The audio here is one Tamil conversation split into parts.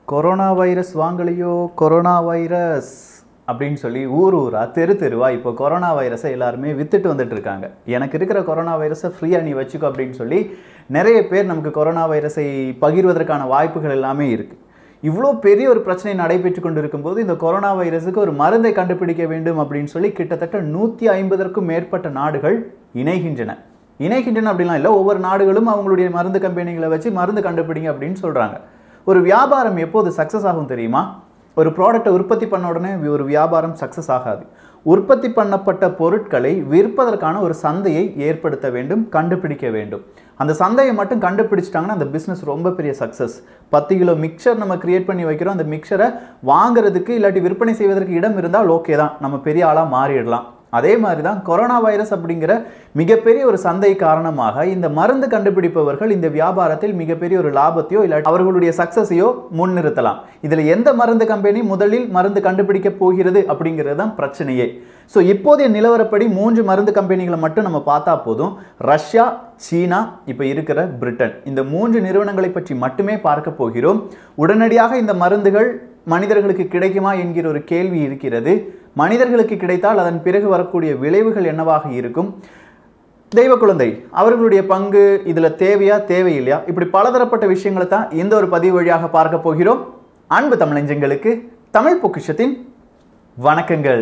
கொரோனா வைரஸ் வாங்கலையோ கொரோனா வைரஸ் அப்படின்னு சொல்லி ஊர் ஊரா தெரு தெருவா இப்போ கொரோனா வைரஸை எல்லாருமே வித்துட்டு வந்துட்டு இருக்காங்க எனக்கு இருக்கிற கொரோனா வைரஸை ஃப்ரீயாக நீ வச்சுக்கோ அப்படின்னு சொல்லி நிறைய பேர் நமக்கு கொரோனா வைரஸை பகிர்வதற்கான வாய்ப்புகள் எல்லாமே இருக்குது இவ்வளோ பெரிய ஒரு பிரச்சனை நடைபெற்று கொண்டு இருக்கும்போது இந்த கொரோனா வைரஸுக்கு ஒரு மருந்தை கண்டுபிடிக்க வேண்டும் அப்படின்னு சொல்லி கிட்டத்தட்ட நூற்றி ஐம்பதற்கும் மேற்பட்ட நாடுகள் இணைகின்றன இணைகின்றன அப்படிலாம் இல்லை ஒவ்வொரு நாடுகளும் அவங்களுடைய மருந்து கம்பெனிகளை வச்சு மருந்து கண்டுபிடிங்க அப்படின்னு சொல்கிறாங்க ஒரு வியாபாரம் எப்போது சக்ஸஸ் ஆகும் தெரியுமா ஒரு ப்ராடக்ட்டை உற்பத்தி பண்ண உடனே ஒரு வியாபாரம் சக்ஸஸ் ஆகாது உற்பத்தி பண்ணப்பட்ட பொருட்களை விற்பதற்கான ஒரு சந்தையை ஏற்படுத்த வேண்டும் கண்டுபிடிக்க வேண்டும் அந்த சந்தையை மட்டும் கண்டுபிடிச்சிட்டாங்கன்னா அந்த பிஸ்னஸ் ரொம்ப பெரிய சக்ஸஸ் பத்து கிலோ மிக்சர் நம்ம கிரியேட் பண்ணி வைக்கிறோம் அந்த மிக்சரை வாங்குறதுக்கு இல்லாட்டி விற்பனை செய்வதற்கு இடம் இருந்தால் ஓகே தான் நம்ம பெரிய ஆளாக மாறிடலாம் அதே மாதிரி தான் கொரோனா வைரஸ் அப்படிங்கிற மிகப்பெரிய ஒரு சந்தை காரணமாக இந்த மருந்து கண்டுபிடிப்பவர்கள் இந்த வியாபாரத்தில் மிகப்பெரிய ஒரு லாபத்தையோ இல்லை அவர்களுடைய சக்சஸையோ முன்னிறுத்தலாம் இதில் எந்த மருந்து கம்பெனி முதலில் மருந்து கண்டுபிடிக்க போகிறது அப்படிங்கிறது தான் பிரச்சனையே ஸோ இப்போதைய நிலவரப்படி மூன்று மருந்து கம்பெனிகளை மட்டும் நம்ம பார்த்தா போதும் ரஷ்யா சீனா இப்போ இருக்கிற பிரிட்டன் இந்த மூன்று நிறுவனங்களை பற்றி மட்டுமே பார்க்க போகிறோம் உடனடியாக இந்த மருந்துகள் மனிதர்களுக்கு கிடைக்குமா என்கிற ஒரு கேள்வி இருக்கிறது மனிதர்களுக்கு கிடைத்தால் அதன் பிறகு வரக்கூடிய விளைவுகள் என்னவாக இருக்கும் தெய்வ குழந்தை அவர்களுடைய பங்கு இதில் தேவையா தேவையில்லையா இப்படி பலதரப்பட்ட விஷயங்களை தான் இந்த ஒரு பதிவு வழியாக பார்க்க போகிறோம் அன்பு தமிழஞ்சங்களுக்கு தமிழ் பொக்கிஷத்தின் வணக்கங்கள்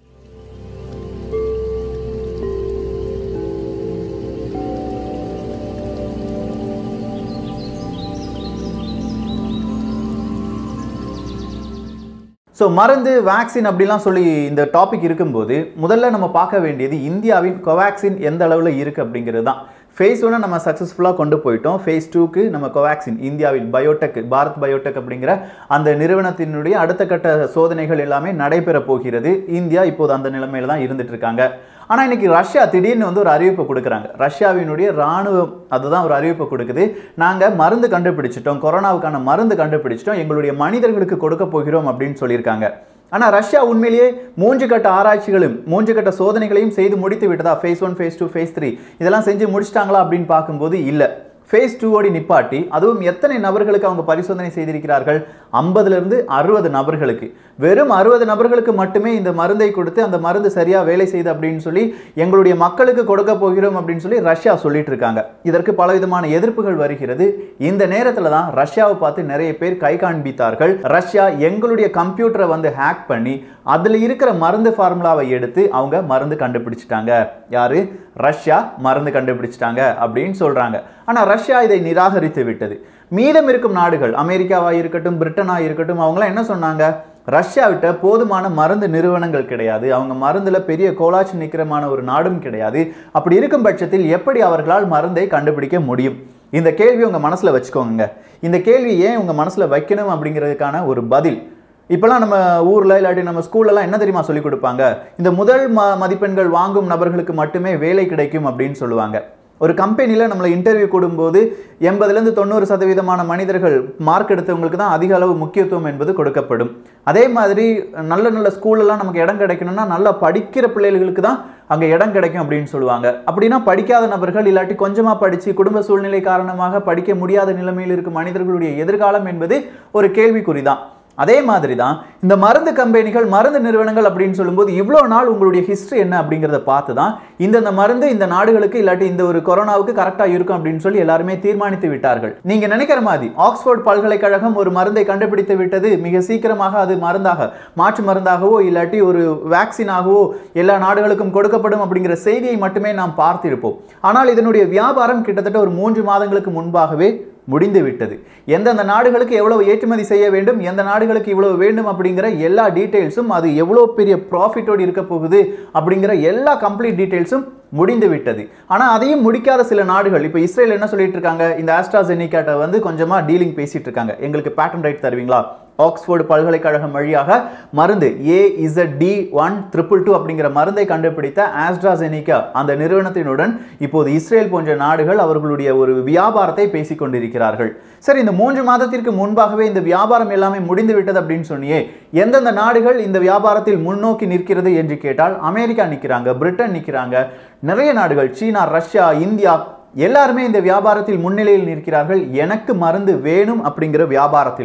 ஸோ மருந்து வேக்சின் அப்படிலாம் சொல்லி இந்த டாபிக் இருக்கும்போது முதல்ல நம்ம பார்க்க வேண்டியது இந்தியாவின் கோவேக்சின் எந்த அளவில் இருக்குது அப்படிங்கிறது தான் ஃபேஸ் ஒன்று நம்ம சக்ஸஸ்ஃபுல்லாக கொண்டு போயிட்டோம் ஃபேஸ் டூக்கு நம்ம கோவேக்சின் இந்தியாவின் பயோடெக் பாரத் பயோடெக் அப்படிங்கிற அந்த நிறுவனத்தினுடைய அடுத்த கட்ட சோதனைகள் எல்லாமே நடைபெற போகிறது இந்தியா இப்போது அந்த நிலைமையில தான் இருந்துட்டு இருக்காங்க ஆனால் இன்னைக்கு ரஷ்யா திடீர்னு வந்து ஒரு அறிவிப்பை கொடுக்குறாங்க ரஷ்யாவினுடைய ராணுவம் அதுதான் ஒரு அறிவிப்பை கொடுக்குது நாங்கள் மருந்து கண்டுபிடிச்சிட்டோம் கொரோனாவுக்கான மருந்து கண்டுபிடிச்சிட்டோம் எங்களுடைய மனிதர்களுக்கு கொடுக்க போகிறோம் அப்படின்னு சொல்லியிருக்காங்க ஆனால் ரஷ்யா உண்மையிலேயே மூன்று கட்ட ஆராய்ச்சிகளும் மூன்று கட்ட சோதனைகளையும் செய்து முடித்து விட்டதா phase one phase two phase three இதெல்லாம் செஞ்சு முடிச்சிட்டாங்களா அப்படின்னு பார்க்கும்போது இல்லை ஃபேஸ் டூவோடி நிப்பாட்டி அதுவும் எத்தனை நபர்களுக்கு அவங்க பரிசோதனை செய்திருக்கிறார்கள் ஐம்பதுலேருந்து அறுபது நபர்களுக்கு வெறும் அறுபது நபர்களுக்கு மட்டுமே இந்த மருந்தை கொடுத்து அந்த மருந்து சரியாக வேலை செய்யுது அப்படின்னு சொல்லி எங்களுடைய மக்களுக்கு கொடுக்க போகிறோம் அப்படின்னு சொல்லி ரஷ்யா சொல்லிட்டு இருக்காங்க இதற்கு பலவிதமான எதிர்ப்புகள் வருகிறது இந்த நேரத்தில் தான் ரஷ்யாவை பார்த்து நிறைய பேர் கை காண்பித்தார்கள் ரஷ்யா எங்களுடைய கம்ப்யூட்டரை வந்து ஹேக் பண்ணி அதில் இருக்கிற மருந்து ஃபார்முலாவை எடுத்து அவங்க மருந்து கண்டுபிடிச்சிட்டாங்க யாரு ரஷ்யா மருந்து கண்டுபிடிச்சிட்டாங்க அப்படின்னு சொல்றாங்க ஆனால் ரஷ்யா இதை நிராகரித்து விட்டது மீதம் இருக்கும் நாடுகள் அமெரிக்காவா இருக்கட்டும் பிரிட்டனா இருக்கட்டும் அவங்களாம் என்ன சொன்னாங்க ரஷ்யாவிட்ட போதுமான மருந்து நிறுவனங்கள் கிடையாது அவங்க மருந்துல பெரிய கோலாச்சி நிற்கிறமான ஒரு நாடும் கிடையாது அப்படி இருக்கும் பட்சத்தில் எப்படி அவர்களால் மருந்தை கண்டுபிடிக்க முடியும் இந்த கேள்வி உங்க மனசுல வச்சுக்கோங்க இந்த கேள்வி ஏன் உங்க மனசுல வைக்கணும் அப்படிங்கிறதுக்கான ஒரு பதில் இப்போலாம் நம்ம ஊரில் இல்லாட்டி நம்ம ஸ்கூல்லலாம் என்ன தெரியுமா சொல்லிக் கொடுப்பாங்க இந்த முதல் ம மதிப்பெண்கள் வாங்கும் நபர்களுக்கு மட்டுமே வேலை கிடைக்கும் அப்படின்னு சொல்லுவாங்க ஒரு கம்பெனியில் நம்மளை இன்டர்வியூ கொடுக்கும்போது எண்பதுலேருந்து தொண்ணூறு சதவீதமான மனிதர்கள் மார்க் எடுத்தவங்களுக்கு தான் அதிக அளவு முக்கியத்துவம் என்பது கொடுக்கப்படும் அதே மாதிரி நல்ல நல்ல ஸ்கூல்லலாம் நமக்கு இடம் கிடைக்கணும்னா நல்லா படிக்கிற பிள்ளைகளுக்கு தான் அங்கே இடம் கிடைக்கும் அப்படின்னு சொல்லுவாங்க அப்படின்னா படிக்காத நபர்கள் இல்லாட்டி கொஞ்சமாக படித்து குடும்ப சூழ்நிலை காரணமாக படிக்க முடியாத நிலைமையில் இருக்கும் மனிதர்களுடைய எதிர்காலம் என்பது ஒரு கேள்விக்குறி தான் அதே மாதிரி தான் இந்த மருந்து கம்பெனிகள் மருந்து நிறுவனங்கள் அப்படின்னு சொல்லும்போது இவ்வளோ நாள் உங்களுடைய ஹிஸ்ட்ரி என்ன அப்படிங்கிறத பார்த்து தான் இந்தந்த மருந்து இந்த நாடுகளுக்கு இல்லாட்டி இந்த ஒரு கொரோனாவுக்கு கரெக்டாக இருக்கும் அப்படின்னு சொல்லி எல்லாருமே தீர்மானித்து விட்டார்கள் நீங்கள் நினைக்கிற மாதிரி ஆக்ஸ்போர்ட் பல்கலைக்கழகம் ஒரு மருந்தை கண்டுபிடித்து விட்டது மிக சீக்கிரமாக அது மருந்தாக மாற்று மருந்தாகவோ இல்லாட்டி ஒரு வேக்சினாகவோ எல்லா நாடுகளுக்கும் கொடுக்கப்படும் அப்படிங்கிற செய்தியை மட்டுமே நாம் பார்த்திருப்போம் ஆனால் இதனுடைய வியாபாரம் கிட்டத்தட்ட ஒரு மூன்று மாதங்களுக்கு முன்பாகவே முடிந்து விட்டது எந்தெந்த நாடுகளுக்கு எவ்வளவு ஏற்றுமதி செய்ய வேண்டும் எந்த நாடுகளுக்கு இவ்வளவு வேண்டும் அப்படிங்கிற எல்லா டீட்டெயில்ஸும் அது எவ்வளோ பெரிய ப்ராஃபிட்டோடு இருக்க போகுது அப்படிங்கிற எல்லா கம்ப்ளீட் டீட்டெயில்ஸும் முடிந்து விட்டது ஆனால் அதையும் முடிக்காத சில நாடுகள் இப்போ இஸ்ரேல் என்ன சொல்லிட்டு இருக்காங்க இந்த ஆஸ்ட்ராசெனிகாட்ட வந்து கொஞ்சமாக டீலிங் பேசிட்டு இருக்காங்க எங்களுக்கு பேட்டன் ரைட் தருவீங்களா ஆக்ஸ்போர்டு பல்கலைக்கழகம் வழியாக மருந்து A Z D one triple two அப்படிங்கிற மருந்தை கண்டுபிடித்த ஆஸ்ட்ராசெனிகா அந்த நிறுவனத்தினுடன் இப்போது இஸ்ரேல் போன்ற நாடுகள் அவர்களுடைய ஒரு வியாபாரத்தை பேசிக் கொண்டிருக்கிறார்கள் சரி இந்த மூன்று மாதத்திற்கு முன்பாகவே இந்த வியாபாரம் எல்லாமே முடிந்து விட்டது அப்படின்னு சொன்னியே எந்தெந்த நாடுகள் இந்த வியாபாரத்தில் முன்னோக்கி நிற்கிறது என்று கேட்டால் அமெரிக்கா நிற்கிறாங்க பிரிட்டன் நிற்கிறாங்க நிறைய நாடுகள் சீனா ரஷ்யா இந்தியா எல்லாருமே இந்த வியாபாரத்தில் முன்னிலையில் நிற்கிறார்கள் எனக்கு மருந்து வேணும் அப்படிங்கிற வியாபாரத்தில் தான்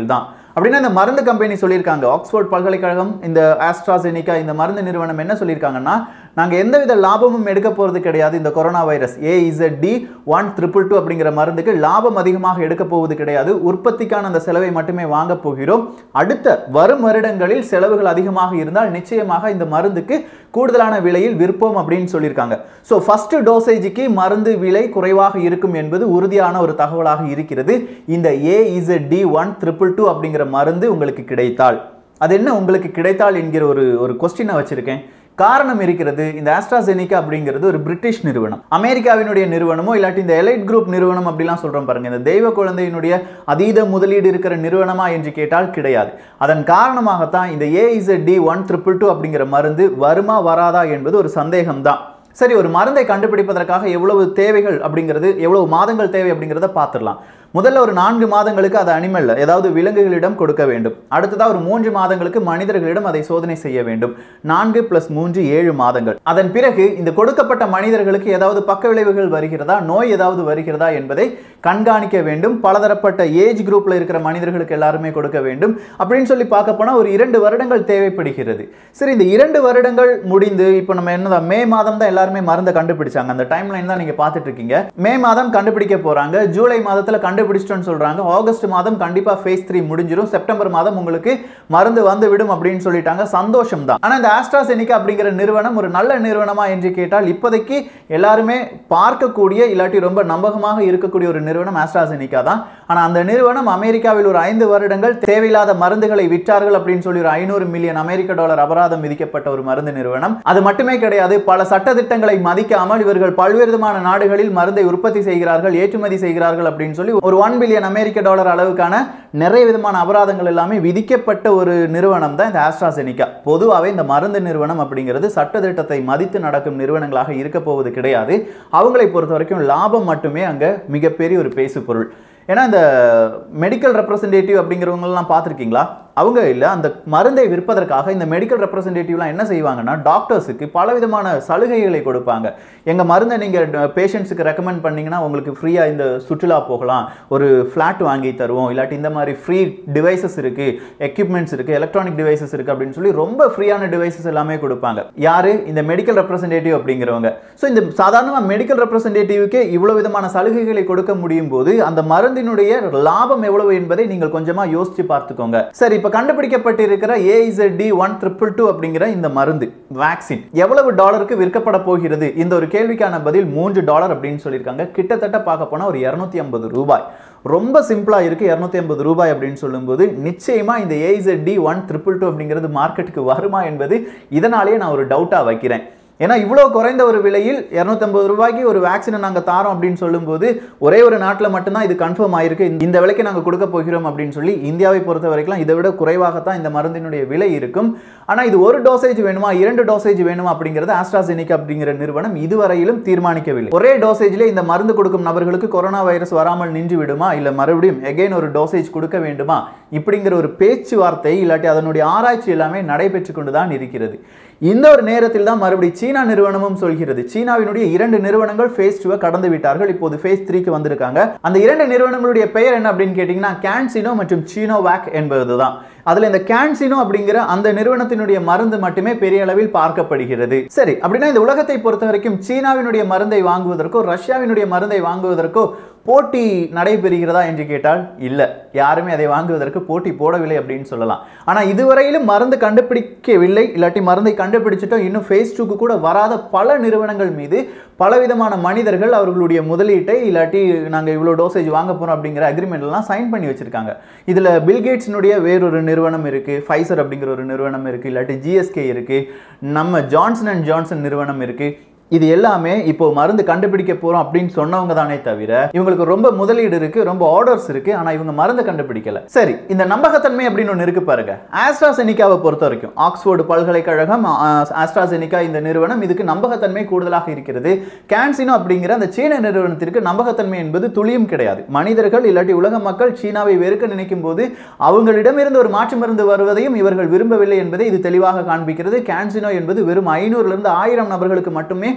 அப்படின்னா இந்த மருந்து கம்பெனி சொல்லியிருக்காங்க ஆக்ஸ்போர்ட் பல்கலைக்கழகம் இந்த ஆஸ்ட்ராசெனிகா இந்த மருந்து நிறுவனம் என்ன சொல்லியிருக்காங்கன்னா நாங்கள் எந்தவித லாபமும் எடுக்க போகிறது கிடையாது இந்த corona virus A Z D one triple two அப்படிங்கிற மருந்துக்கு லாபம் அதிகமாக எடுக்க போவது கிடையாது உற்பத்திக்கான அந்த செலவை மட்டுமே வாங்க போகிறோம் அடுத்த வரும் வருடங்களில் செலவுகள் அதிகமாக இருந்தால் நிச்சயமாக இந்த மருந்துக்கு கூடுதலான விலையில் விற்போம் அப்படின்னு சொல்லியிருக்காங்க ஸோ ஃபர்ஸ்ட் டோசேஜுக்கு மருந்து விலை குறைவாக இருக்கும் என்பது உறுதியான ஒரு தகவலாக இருக்கிறது இந்த A Z D one triple two அப்படிங்கிற மருந்து உங்களுக்கு கிடைத்தால் அது என்ன உங்களுக்கு கிடைத்தால் என்கிற ஒரு ஒரு கொஸ்டினை வச்சிருக்கேன் காரணம் இருக்கிறது இந்த ஆஸ்ட்ராசெனிகா அப்படிங்கிறது ஒரு பிரிட்டிஷ் நிறுவனம் அமெரிக்காவினுடைய நிறுவனமோ இல்லாட்டி இந்த எலைட் குரூப் நிறுவனம் அப்படிலாம் சொல்றோம் பாருங்க இந்த தெய்வ குழந்தையினுடைய அதீத முதலீடு இருக்கிற நிறுவனமா என்று கேட்டால் கிடையாது அதன் காரணமாகத்தான் இந்த A Z D one triple two அப்படிங்கிற மருந்து வருமா வராதா என்பது ஒரு சந்தேகம்தான் சரி ஒரு மருந்தை கண்டுபிடிப்பதற்காக எவ்வளவு தேவைகள் அப்படிங்கிறது எவ்வளவு மாதங்கள் தேவை அப்படிங்கிறத பார்த்துடலாம் முதல்ல ஒரு நான்கு மாதங்களுக்கு அதை அனிமல்ல ஏதாவது விலங்குகளிடம் கொடுக்க வேண்டும் அடுத்ததா ஒரு மூன்று மாதங்களுக்கு மனிதர்களிடம் அதை சோதனை செய்ய வேண்டும் நான்கு பிளஸ் மூன்று ஏழு மாதங்கள் அதன் பிறகு இந்த கொடுக்கப்பட்ட மனிதர்களுக்கு ஏதாவது பக்க விளைவுகள் வருகிறதா நோய் ஏதாவது வருகிறதா என்பதை கண்காணிக்க வேண்டும் பலதரப்பட்ட ஏஜ் குரூப்ல இருக்கிற மனிதர்களுக்கு எல்லாருமே கொடுக்க வேண்டும் அப்படின்னு சொல்லி பார்க்க போனா ஒரு இரண்டு வருடங்கள் தேவைப்படுகிறது சரி இந்த இரண்டு வருடங்கள் முடிந்து இப்போ நம்ம என்னதான் மே மாதம் தான் எல்லாருமே மருந்தை கண்டுபிடிச்சாங்க அந்த டைம் லைன் தான் நீங்க பார்த்துட்டு இருக்கீங்க மே மாதம் கண்டுபிடிக்க போறாங்க ஜூலை மாதத்துல கண்டுபிடிச்சிட்டோம்னு சொல்றாங்க ஆகஸ்ட் மாதம் கண்டிப்பா ஃபேஸ் த்ரீ முடிஞ்சிடும் செப்டம்பர் மாதம் உங்களுக்கு மருந்து வந்து விடும் அப்படின்னு சொல்லிட்டாங்க சந்தோஷம் தான் ஆனா இந்த ஆஸ்ட்ராசெனிகா அப்படிங்கிற நிறுவனம் ஒரு நல்ல நிறுவனமா என்று கேட்டால் இப்போதைக்கு எல்லாருமே பார்க்கக்கூடிய இல்லாட்டி ரொம்ப நம்பகமாக இருக்கக்கூடிய ஒரு நிறுவனம் ஆஸ்ட்ராசெனிகா தான் ஆனா அந்த நிறுவனம் அமெரிக்காவில் ஒரு ஐந்து வருடங்கள் தேவையில்லாத மருந்துகளை விற்றார்கள் அப்படின்னு சொல்லி ஒரு ஐநூறு மில்லியன் அமெரிக்க டாலர் அபராதம் விதிக்கப்பட்ட ஒரு மருந்து நிறுவனம் அது மட்டுமே கிடையாது பல சட்டதிட்டங்களை மதிக்காமல் இவர்கள் பல்வேறு விதமான நாடுகளில் மருந்தை உற்பத்தி செய்கிறார்கள் ஏற்றுமதி செய்கிறார்கள் அப்படின்னு சொல்லி ஒரு ஒன் பில்லியன் அமெரிக்க டாலர் அளவுக்கான நிறைய விதமான அபராதங்கள் எல்லாமே விதிக்கப்பட்ட ஒரு நிறுவனம் தான் இந்த ஆஸ்ட்ராசெனிகா பொதுவாகவே இந்த மருந்து நிறுவனம் அப்படிங்கிறது சட்டத்திட்டத்தை மதித்து நடக்கும் நிறுவனங்களாக இருக்க போவது கிடையாது அவங்களை பொறுத்த வரைக்கும் லாபம் மட்டுமே அங்க மிகப்பெரிய ஒரு பேசு பொருள் ஏன்னா இந்த மெடிக்கல் ரெப்ரசன்டேட்டிவ் அப்படிங்கிறவங்கலாம் பார்த்துருக்கீங்களா அவங்க இல்லை அந்த மருந்தை விற்பதற்காக இந்த மெடிக்கல் ரெப்ரசன்டேட்டிவ்லாம் என்ன செய்வாங்கன்னா டாக்டர்ஸுக்கு பலவிதமான சலுகைகளை கொடுப்பாங்க எங்கள் மருந்தை நீங்கள் பேஷண்ட்ஸுக்கு ரெக்கமெண்ட் பண்ணீங்கன்னா உங்களுக்கு ஃப்ரீயாக இந்த சுற்றுலா போகலாம் ஒரு ஃப்ளாட் வாங்கி தருவோம் இல்லாட்டி இந்த மாதிரி ஃப்ரீ டிவைசஸ் இருக்குது எக்யூப்மெண்ட்ஸ் இருக்குது எலக்ட்ரானிக் டிவைசஸ் இருக்குது அப்படின்னு சொல்லி ரொம்ப ஃப்ரீயான டிவைசஸ் எல்லாமே கொடுப்பாங்க யார் இந்த மெடிக்கல் ரெப்ரசன்டேட்டிவ் அப்படிங்கிறவங்க ஸோ இந்த சாதாரணமாக மெடிக்கல் ரெப்ரசன்டேட்டிவ்க்கே இவ்வளோ விதமான சலுகைகளை கொடுக்க முடியும் போது அந்த மருந்தினுடைய லாபம் எவ்வளவு என்பதை நீங்கள் கொஞ்சமாக யோசிச்சு பார்த்துக்கோங்க சரி இப்போ கண்டுபிடிக்கப்பட்டிருக்கிற ஏஇசட் ஒன் ட்ரிபிள் டூ அப்படிங்கிற இந்த மருந்து வேக்சின் எவ்வளவு டாலருக்கு விற்கப்பட போகிறது இந்த ஒரு கேள்விக்கான பதில் மூன்று டாலர் அப்படின்னு சொல்லியிருக்காங்க கிட்டத்தட்ட பார்க்க போனால் ஒரு இரநூத்தி ஐம்பது ரூபாய் ரொம்ப சிம்பிளாக இருக்குது இரநூத்தி ஐம்பது ரூபாய் அப்படின்னு சொல்லும்போது நிச்சயமாக இந்த A Z D one triple two அப்படிங்கிறது மார்க்கெட்டுக்கு வருமா என்பது இதனாலேயே நான் ஒரு டவுட்டாக வைக்கிறேன் ஏன்னா இவ்வளோ குறைந்த ஒரு விலையில் இரநூத்தம்பது ரூபாய்க்கு ஒரு வேக்சினை நாங்கள் தாரோம் அப்படின்னு சொல்லும்போது ஒரே ஒரு நாட்டில் மட்டும்தான் இது கன்ஃபார்ம் ஆயிருக்கு இந்த- இந்த விலைக்கு நாங்கள் கொடுக்க போகிறோம் அப்படின்னு சொல்லி இந்தியாவை பொறுத்த வரைக்கும் இதை விட குறைவாகத்தான் இந்த மருந்தினுடைய விலை இருக்கும் ஆனால் இது ஒரு டோசேஜ் வேணுமா இரண்டு டோசேஜ் வேணுமா அப்படிங்கிறது ஆஸ்ட்ராசெனிக் அப்படிங்கிற நிறுவனம் இதுவரையிலும் தீர்மானிக்கவில்லை ஒரே டோசேஜ்ல இந்த மருந்து கொடுக்கும் நபர்களுக்கு கொரோனா வைரஸ் வராமல் நின்று விடுமா இல்லை மறுபடியும் எகைன் ஒரு டோசேஜ் கொடுக்க வேண்டுமா இப்படிங்கிற ஒரு பேச்சுவார்த்தை இல்லாட்டி அதனுடைய ஆராய்ச்சி எல்லாமே நடைபெற்று கொண்டு தான் இருக்கிறது இந்த ஒரு நேரத்தில் தான் மறுபடியும் சீனா நிறுவனமும் சொல்கிறது சீனாவினுடைய இரண்டு நிறுவனங்கள் ஃபேஸ் டூவை கடந்து விட்டார்கள் இப்போது ஃபேஸ் த்ரீக்கு வந்திருக்காங்க அந்த இரண்டு நிறுவனங்களுடைய பெயர் என்ன அப்படின்னு கேட்டிங்கன்னா கேன்சினோ மற்றும் சீனோவேக் என்பதுதான் அதுல இந்த கேன்சினோ அப்படிங்கிற அந்த நிறுவனத்தினுடைய மருந்து மட்டுமே பெரிய அளவில் பார்க்கப்படுகிறது சரி அப்படின்னா இந்த உலகத்தை பொறுத்த வரைக்கும் சீனாவினுடைய மருந்தை வாங்குவதற்கோ ரஷ்யாவினுடைய மருந்தை வாங்குவதற்கோ போட்டி நடைபெறுகிறதா என்று கேட்டால் இல்லை யாருமே அதை வாங்குவதற்கு போட்டி போடவில்லை அப்படின்னு சொல்லலாம் ஆனால் இதுவரையிலும் மருந்து கண்டுபிடிக்கவில்லை இல்லாட்டி மருந்தை கண்டுபிடிச்சிட்டோம் இன்னும் ஃபேஸ் டூக்கு கூட வராத பல நிறுவனங்கள் மீது பலவிதமான மனிதர்கள் அவர்களுடைய முதலீட்டை இல்லாட்டி நாங்கள் இவ்வளோ டோசேஜ் வாங்க போகிறோம் அப்படிங்கிற agreement எல்லாம் சைன் பண்ணி வச்சிருக்காங்க இதில் பில்கேட்ஸினுடைய வேறொரு நிறுவனம் இருக்குது ஃபைசர் அப்படிங்கிற ஒரு நிறுவனம் இருக்குது இல்லாட்டி ஜிஎஸ்கே இருக்குது நம்ம ஜான்சன் அண்ட் ஜான்சன் நிறுவனம் இருக்குது இது எல்லாமே இப்போ மருந்து கண்டுபிடிக்க போறோம் அப்படின்னு சொன்னவங்க தானே தவிர இவங்களுக்கு ரொம்ப முதலீடு இருக்கு ரொம்ப ஆர்டர்ஸ் இருக்கு ஆனா இவங்க மருந்து கண்டுபிடிக்கல சரி இந்த நம்பகத்தன்மை அப்படின்னு ஒன்று இருக்கு பாருங்க ஆஸ்ட்ராசெனிகாவை பொறுத்த வரைக்கும் ஆக்ஸ்போர்டு பல்கலைக்கழகம் ஆஸ்ட்ராசெனிகா இந்த நிறுவனம் இதுக்கு நம்பகத்தன்மை கூடுதலாக இருக்கிறது கேன்சினோ அப்படிங்கிற அந்த சீன நிறுவனத்திற்கு நம்பகத்தன்மை என்பது துளியும் கிடையாது மனிதர்கள் இல்லாட்டி உலக மக்கள் சீனாவை வெறுக்க நினைக்கும் போது அவங்களிடமிருந்து ஒரு மாற்று மருந்து வருவதையும் இவர்கள் விரும்பவில்லை என்பதை இது தெளிவாக காண்பிக்கிறது கேன்சினோ என்பது வெறும் ஐநூறுல இருந்து ஆயிரம் நபர்களுக்கு மட்டுமே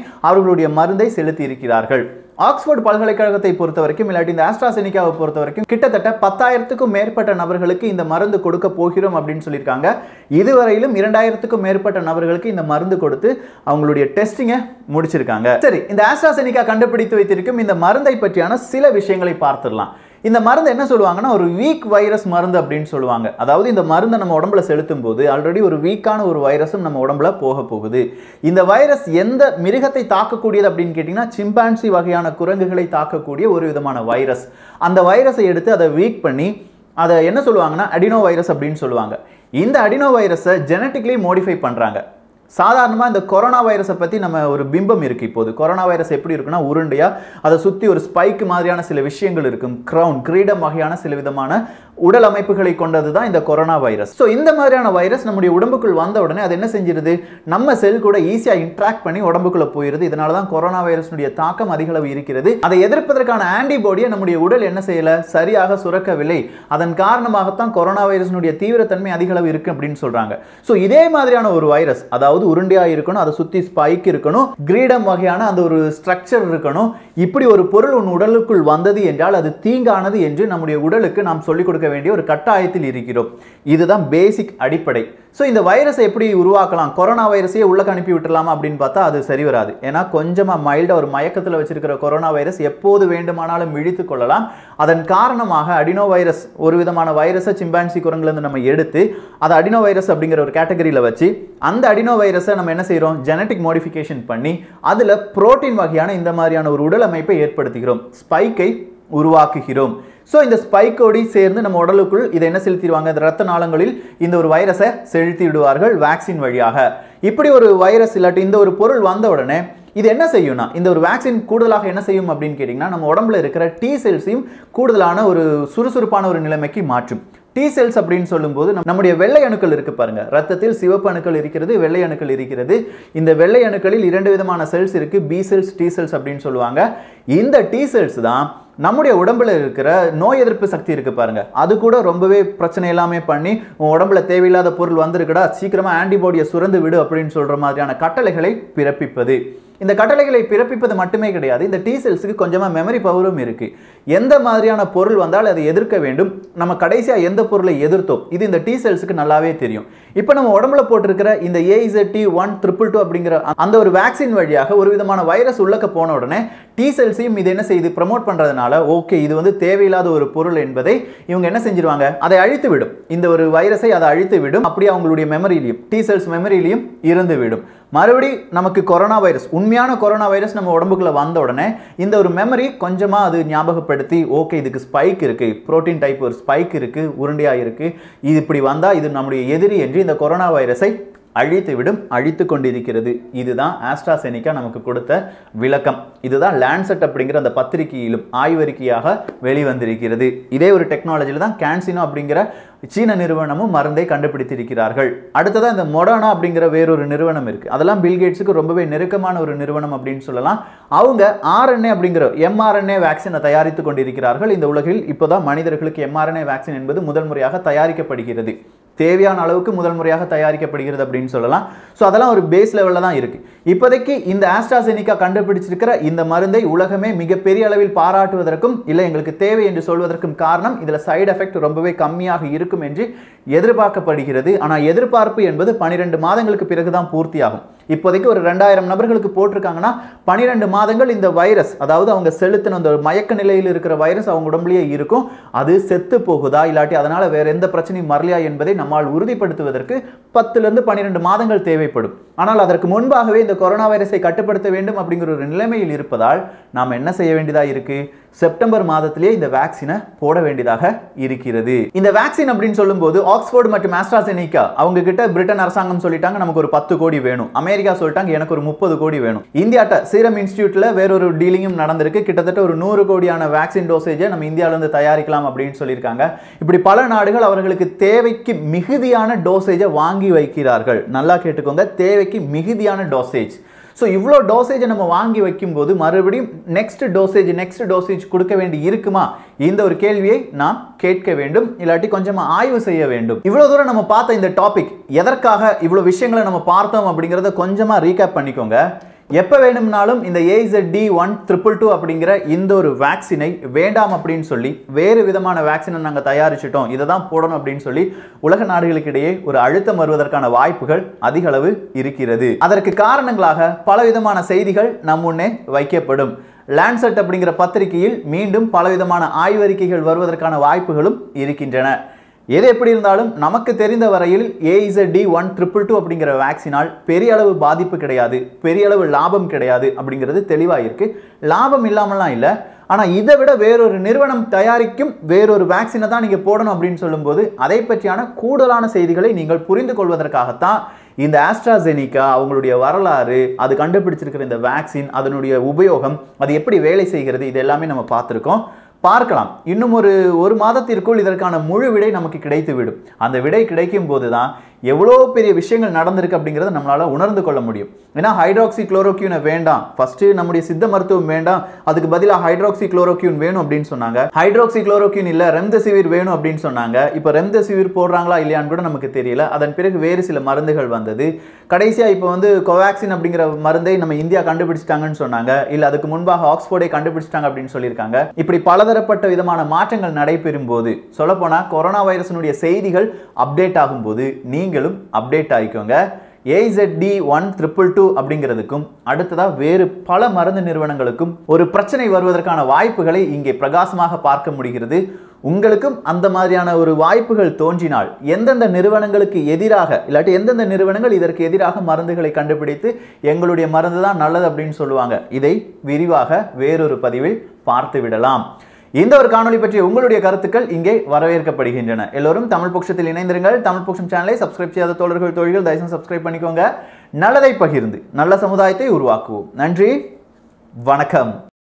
அவர்களுடைய மருந்தை செலுத்தி இருக்கிறார்கள் ஆக்ஸ்போர்ட் பல்கலைக்கழகத்தை பொறுத்த வரைக்கும் இல்லாட்டி இந்த ஆஸ்ட்ராசெனிக்காவை பொறுத்த வரைக்கும் கிட்டத்தட்ட பத்தாயிரத்துக்கும் மேற்பட்ட நபர்களுக்கு இந்த மருந்து கொடுக்க போகிறோம் அப்படின்னு சொல்லியிருக்காங்க இதுவரையிலும் இரண்டாயிரத்துக்கும் மேற்பட்ட நபர்களுக்கு இந்த மருந்து கொடுத்து அவங்களுடைய டெஸ்டிங்கை முடிச்சிருக்காங்க சரி இந்த ஆஸ்ட்ராசெனிக்கா கண்டுபிடித்து வைத்திருக்கும் இந்த மருந்தை பற்றியான சில விஷயங்களை பார்த்துடலாம் இந்த மருந்து என்ன சொல்லுவாங்கன்னா ஒரு வீக் வைரஸ் மருந்து அப்படின்னு சொல்லுவாங்க அதாவது இந்த மருந்தை நம்ம உடம்புல செலுத்தும் போது ஆல்ரெடி ஒரு வீக்கான ஒரு வைரஸும் நம்ம உடம்புல போக போகுது இந்த வைரஸ் எந்த மிருகத்தை தாக்கக்கூடியது அப்படின்னு கேட்டிங்கன்னா சிம்பான்சி வகையான குரங்குகளை தாக்கக்கூடிய ஒரு விதமான வைரஸ் அந்த வைரஸை எடுத்து அதை வீக் பண்ணி அதை என்ன சொல்லுவாங்கன்னா அடினோ வைரஸ் அப்படின்னு சொல்லுவாங்க இந்த அடினோ வைரஸை ஜெனட்டிக்லி மோடிஃபை பண்ணுறாங்க சாதாரணமாக இந்த கொரோனா வைரஸை பற்றி நம்ம ஒரு பிம்பம் இருக்குது இப்போது கொரோனா வைரஸ் எப்படி இருக்குன்னா உருண்டையாக அதை சுற்றி ஒரு ஸ்பைக் மாதிரியான சில விஷயங்கள் இருக்கும் க்ரௌன் கிரீடம் வகையான சில விதமான உடல் அமைப்புகளை கொண்டது தான் இந்த கொரோனா வைரஸ் ஸோ இந்த மாதிரியான வைரஸ் நம்முடைய உடம்புக்குள் வந்த உடனே அது என்ன செஞ்சிருது நம்ம செல் கூட ஈஸியாக இன்ட்ராக்ட் பண்ணி உடம்புக்குள்ள போயிருது இதனால தான் கொரோனா வைரஸினுடைய தாக்கம் அதிக அளவு இருக்கிறது அதை எதிர்ப்பதற்கான ஆன்டிபாடியை நம்முடைய உடல் என்ன செய்யல சரியாக சுரக்கவில்லை அதன் காரணமாகத்தான் கொரோனா வைரஸினுடைய தீவிரத்தன்மை அதிக அளவு இருக்கு அப்படின்னு சொல்றாங்க ஸோ இதே மாதிரியான ஒரு வைரஸ் அதாவது உருண்டையா இருக்கணும் அதை சுத்தி ஸ்பைக் இருக்கணும் கிரீடம் வகையான அந்த ஒரு ஸ்ட்ரக்சர் இருக்கணும் இப்படி ஒரு பொருள் உன் உடலுக்குள் வந்தது என்றால் அது தீங்கானது என்று நம்முடைய உடலுக்கு நாம் சொல்லிக் கொடுக்க வேண்டிய ஒரு கட்டாயத்தில் இருக்கிறோம் இதுதான் பேசிக் அடிப்படை ஸோ இந்த வைரஸை எப்படி உருவாக்கலாம் கொரோனா வைரஸையே உள்ளே அனுப்பி விட்டுலாமா அப்படின்னு பார்த்தா அது சரி வராது ஏன்னா கொஞ்சமாக மைல்டாக ஒரு மயக்கத்தில் வச்சிருக்கிற கொரோனா வைரஸ் எப்போது வேண்டுமானாலும் இழித்து கொள்ளலாம் அதன் காரணமாக அடினோ வைரஸ் ஒரு விதமான வைரஸை சிம்பான்சி குரங்குலேருந்து நம்ம எடுத்து அதை அடினோ வைரஸ் அப்படிங்கிற ஒரு கேட்டகரியில் வச்சு அந்த அடினோ வைரஸை நம்ம என்ன செய்கிறோம் ஜெனட்டிக் மாடிஃபிகேஷன் பண்ணி அதில் புரோட்டீன் வகையான இந்த மாதிரியான ஒரு உடல் அமைப்பை ஏற்படுத்துகிறோம் ஸ்பைக்கை உருவாக்குகிறோம் ஸோ இந்த ஸ்பைக்கோடி சேர்ந்து நம்ம உடலுக்குள் இதை என்ன செலுத்திடுவாங்க இந்த ரத்த நாளங்களில் இந்த ஒரு வைரஸை செலுத்தி விடுவார்கள் வேக்சின் வழியாக இப்படி ஒரு வைரஸ் இல்லாட்டி இந்த ஒரு பொருள் வந்த உடனே இது என்ன செய்யும்னா இந்த ஒரு வேக்சின் கூடுதலாக என்ன செய்யும் அப்படின்னு கேட்டிங்கன்னா நம்ம உடம்புல இருக்கிற டி செல்ஸையும் கூடுதலான ஒரு சுறுசுறுப்பான ஒரு நிலைமைக்கு மாற்றும் டி செல்ஸ் அப்படின்னு சொல்லும்போது நம்ம- நம்முடைய வெள்ளை அணுக்கள் இருக்கு பாருங்க ரத்தத்தில் சிவப்பு அணுக்கள் இருக்கிறது வெள்ளை அணுக்கள் இருக்கிறது இந்த வெள்ளை அணுக்களில் இரண்டு விதமான செல்ஸ் இருக்கு பி செல்ஸ் டி செல்ஸ் அப்படின்னு சொல்லுவாங்க இந்த டி செல்ஸ் தான் நம்முடைய உடம்புல இருக்கிற நோய் எதிர்ப்பு சக்தி இருக்கு பாருங்க அது கூட ரொம்பவே பிரச்சனை எல்லாமே பண்ணி உன் உடம்புல தேவையில்லாத பொருள் வந்திருக்குடா சீக்கிரமா ஆன்டிபாடியை சுரந்து விடு அப்படின்னு சொல்ற மாதிரியான கட்டளைகளை பிறப்பிப்பது இந்த கட்டளைகளை பிறப்பிப்பது மட்டுமே கிடையாது இந்த டி செல்ஸுக்கு கொஞ்சமா மெமரி பவரும் இருக்கு எந்த மாதிரியான பொருள் வந்தால் அதை எதிர்க்க வேண்டும் நம்ம கடைசியா எந்த பொருளை எதிர்த்தோம் இது இந்த டி செல்ஸுக்கு நல்லாவே தெரியும் இப்போ நம்ம உடம்புல போட்டிருக்கிற இந்த ஏஇசட்டி ஒன் ட்ரிபிள் டூ அப்படிங்கிற அந்த ஒரு வேக்சின் வழியாக ஒரு விதமான வைரஸ் உள்ளக்க போன உடனே டி செல்ஸையும் இது என்ன செய்யுது ப்ரமோட் பண்றதுனால ஓகே இது வந்து தேவையில்லாத ஒரு பொருள் என்பதை இவங்க என்ன செஞ்சிருவாங்க அதை அழித்து விடும் இந்த ஒரு வைரஸை அதை அழித்து விடும் அப்படியே அவங்களுடைய மெமரியிலையும் டி செல்ஸ் மெமரியிலையும் இருந்து விடும் மறுபடி நமக்கு கொரோனா வைரஸ் உண்மையான கொரோனா வைரஸ் நம்ம உடம்புக்குள்ள வந்த உடனே இந்த ஒரு மெமரி கொஞ்சமா அது ஞாபகப்படுத்தி ஓகே இதுக்கு ஸ்பைக் இருக்கு புரோட்டீன் டைப் ஒரு ஸ்பைக் இருக்கு உருண்டையா இருக்கு இது இப்படி வந்தா இது நம்முடைய எதிரி என்று இந்த கொரோனா வைரஸை அழித்து விடும் அழித்து கொண்டிருக்கிறது இதுதான் ஆஸ்ட்ராசெனிக்கா நமக்கு கொடுத்த விளக்கம் இதுதான் லேண்ட்செட் அப்படிங்கிற அந்த பத்திரிகையிலும் ஆய்வறிக்கையாக வெளிவந்திருக்கிறது இதே ஒரு டெக்னாலஜியில் தான் கேன்சினோ அப்படிங்கிற சீன நிறுவனமும் மருந்தை கண்டுபிடித்திருக்கிறார்கள் அடுத்ததா இந்த மொடர்னா அப்படிங்கிற வேறொரு நிறுவனம் இருக்கு அதெல்லாம் பில்கேட்ஸுக்கு ரொம்பவே நெருக்கமான ஒரு நிறுவனம் அப்படின்னு சொல்லலாம் அவங்க ஆர்என்ஏ அப்படிங்கிற எம்ஆர்என்ஏ வேக்சினை தயாரித்து கொண்டிருக்கிறார்கள் இந்த உலகில் இப்போதான் மனிதர்களுக்கு எம்ஆர்என்ஏ வேக்சின் என்பது முதல் முறையாக தயாரிக்கப்படுகிறது தேவையான அளவுக்கு முதல் முறையாக தயாரிக்கப்படுகிறது அப்படின்னு சொல்லலாம் ஸோ அதெல்லாம் ஒரு பேஸ் லெவலில் தான் இருக்கு இப்போதைக்கு இந்த ஆஸ்ட்ராசெனிக்கா கண்டுபிடிச்சிருக்கிற இந்த மருந்தை உலகமே மிகப்பெரிய அளவில் பாராட்டுவதற்கும் இல்லை எங்களுக்கு தேவை என்று சொல்வதற்கும் காரணம் இதில் சைடு எஃபெக்ட் ரொம்பவே கம்மியாக இருக்கும் என்று எதிர்பார்க்கப்படுகிறது ஆனால் எதிர்பார்ப்பு என்பது பனிரெண்டு மாதங்களுக்கு பிறகுதான் பூர்த்தியாகும் இப்போதைக்கு ஒரு ரெண்டாயிரம் நபர்களுக்கு போட்டிருக்காங்கன்னா பனிரெண்டு மாதங்கள் இந்த வைரஸ் அதாவது அவங்க செலுத்தின அந்த மயக்க நிலையில் இருக்கிற வைரஸ் அவங்க உடம்புலயே இருக்கும் அது செத்து போகுதா இல்லாட்டி அதனால வேற எந்த பிரச்சனையும் வரலையா என்பதை நம்மால் உறுதிப்படுத்துவதற்கு பத்துல இருந்து பன்னிரெண்டு மாதங்கள் தேவைப்படும் ஆனால் அதற்கு முன்பாகவே இந்த கொரோனா வைரஸை கட்டுப்படுத்த வேண்டும் அப்படிங்கிற ஒரு நிலைமையில் இருப்பதால் நாம் என்ன செய்ய வேண்டியதா இருக்கு செப்டம்பர் மாதத்திலேயே இந்த வேக்சினை போட வேண்டியதாக இருக்கிறது இந்த வேக்சின் அப்படின்னு சொல்லும்போது ஆக்ஸ்போர்ட் மற்றும் ஆஸ்ட்ராசெனிகா அவங்க கிட்ட பிரிட்டன் அரசாங்கம் சொல்லிட்டாங்க நமக்கு ஒரு பத்து கோடி வேணும் அமெரிக்கா சொல்லிட்டாங்க எனக்கு ஒரு முப்பது கோடி வேணும் இந்தியாட்ட சீரம் இன்ஸ்டியூட்ல வேறொரு டீலிங்கும் நடந்திருக்கு கிட்டத்தட்ட ஒரு நூறு கோடியான வேக்சின் டோசேஜை நம்ம இந்தியால இருந்து தயாரிக்கலாம் அப்படின்னு சொல்லியிருக்காங்க இப்படி பல நாடுகள் அவர்களுக்கு தேவைக்கு மிகுதியான டோசேஜை வாங்கி வைக்கிறார்கள் நல்லா கேட்டுக்கோங்க தேவைக்கு மிகுதியான டோசேஜ் ஸோ இவ்வளோ டோசேஜை நம்ம வாங்கி வைக்கும்போது மறுபடியும் நெக்ஸ்ட் டோசேஜ் நெக்ஸ்ட் டோசேஜ் கொடுக்க வேண்டி இருக்குமா இந்த ஒரு கேள்வியை நாம் கேட்க வேண்டும் இல்லாட்டி கொஞ்சமாக ஆய்வு செய்ய வேண்டும் இவ்வளோ தூரம் நம்ம பார்த்த இந்த டாபிக் எதற்காக இவ்வளோ விஷயங்களை நம்ம பார்த்தோம் அப்படிங்கிறத கொஞ்சமாக ரீகேப் பண்ணிக்கோங்க எப்போ வேணும்னாலும் இந்த A Z D one triple two அப்படிங்கிற இந்த ஒரு வேக்சினை வேண்டாம் அப்படின்னு சொல்லி வேறு விதமான வேக்சினை நாங்கள் தயாரிச்சிட்டோம் இதை தான் போடணும் அப்படின்னு சொல்லி உலக நாடுகளுக்கு இடையே ஒரு அழுத்தம் வருவதற்கான வாய்ப்புகள் அதிக அளவு இருக்கிறது அதற்கு காரணங்களாக பலவிதமான செய்திகள் நம் முன்னே வைக்கப்படும் லேண்ட்செட் அப்படிங்கிற பத்திரிகையில் மீண்டும் பலவிதமான ஆய்வறிக்கைகள் வருவதற்கான வாய்ப்புகளும் இருக்கின்றன எது எப்படி இருந்தாலும் நமக்கு தெரிந்த வரையில் A Z D one triple two அப்படிங்கிற வேக்சினால் பெரிய அளவு பாதிப்பு கிடையாது பெரிய அளவு லாபம் கிடையாது அப்படிங்கிறது தெளிவாக இருக்கு லாபம் இல்லாமலாம் இல்லை ஆனால் இதை விட வேறொரு நிறுவனம் தயாரிக்கும் வேறொரு வேக்சினை தான் நீங்கள் போடணும் அப்படின்னு சொல்லும்போது அதை பற்றியான கூடுதலான செய்திகளை நீங்கள் புரிந்து கொள்வதற்காகத்தான் இந்த ஆஸ்ட்ராசெனிகா அவங்களுடைய வரலாறு அது கண்டுபிடிச்சிருக்கிற இந்த வேக்சின் அதனுடைய உபயோகம் அது எப்படி வேலை செய்கிறது இது எல்லாமே நம்ம பார்த்துருக்கோம் பார்க்கலாம் இன்னும் ஒரு ஒரு மாதத்திற்குள் இதற்கான முழு விடை நமக்கு கிடைத்து விடும் அந்த விடை கிடைக்கும் போது தான் எவ்வளோ பெரிய விஷயங்கள் நடந்திருக்கு அப்படிங்கிறத நம்மளால உணர்ந்து கொள்ள முடியும் ஏன்னா ஹைட்ராக்சி குளோரோக்யூனை வேண்டாம் ஃபர்ஸ்ட் நம்முடைய சித்த மருத்துவம் வேண்டாம் அதுக்கு பதிலாக ஹைட்ராக்சி குளோரோக்யூன் வேணும் அப்படின்னு சொன்னாங்க ஹைட்ராக்சி குளோரோக்யூன் இல்லை ரெம்தெசிவிர் வேணும் அப்படின்னு சொன்னாங்க இப்போ ரெம்தெசிவிர் போடுறாங்களா இல்லையான்னு கூட நமக்கு தெரியல அதன் பிறகு வேறு சில மருந்துகள் வந்தது கடைசியாக இப்போ வந்து கோவேக்சின் அப்படிங்கிற மருந்தை நம்ம இந்தியா கண்டுபிடிச்சிட்டாங்கன்னு சொன்னாங்க இல்லை அதுக்கு முன்பாக ஆக்ஸ்போர்டை கண்டுபிடிச்சிட்டாங்க அப்படின்னு சொல்லியிருக்காங்க இப்படி பலதரப்பட்ட விதமான மாற்றங்கள் நடைபெறும் போது சொல்லப்போனால் கொரோனா வைரஸினுடைய செய்திகள் அப்டேட் ஆகும்போது நீங்களும் அப்டேட் ஆகிக்கோங்க ஏஇசட் ஒன் ட்ரிபிள் டூ அப்படிங்கிறதுக்கும் அடுத்ததாக வேறு பல மருந்து நிறுவனங்களுக்கும் ஒரு பிரச்சனை வருவதற்கான வாய்ப்புகளை இங்கே பிரகாசமாக பார்க்க முடிகிறது உங்களுக்கும் அந்த மாதிரியான ஒரு வாய்ப்புகள் தோன்றினால் எந்தெந்த நிறுவனங்களுக்கு எதிராக இல்லாட்டி எந்தெந்த நிறுவனங்கள் இதற்கு எதிராக மருந்துகளை கண்டுபிடித்து எங்களுடைய மருந்து தான் நல்லது அப்படின்னு சொல்லுவாங்க இதை விரிவாக வேறொரு பதிவில் பார்த்து விடலாம் இந்த ஒரு காணொளி பற்றிய உங்களுடைய கருத்துக்கள் இங்கே வரவேற்கப்படுகின்றன எல்லோரும் தமிழ் பட்சத்தில் இணைந்திருங்கள் தமிழ் பட்சம் சேனலை சப்ஸ்கிரைப் செய்யாத தோழர்கள் தோழிகள் தயவுசெய்து சப்ஸ்கிரைப் பண்ணிக்கோங்க நல்லதை பகிர்ந்து நல்ல சமுதாயத்தை உருவாக்குவோம் நன்றி வணக்கம்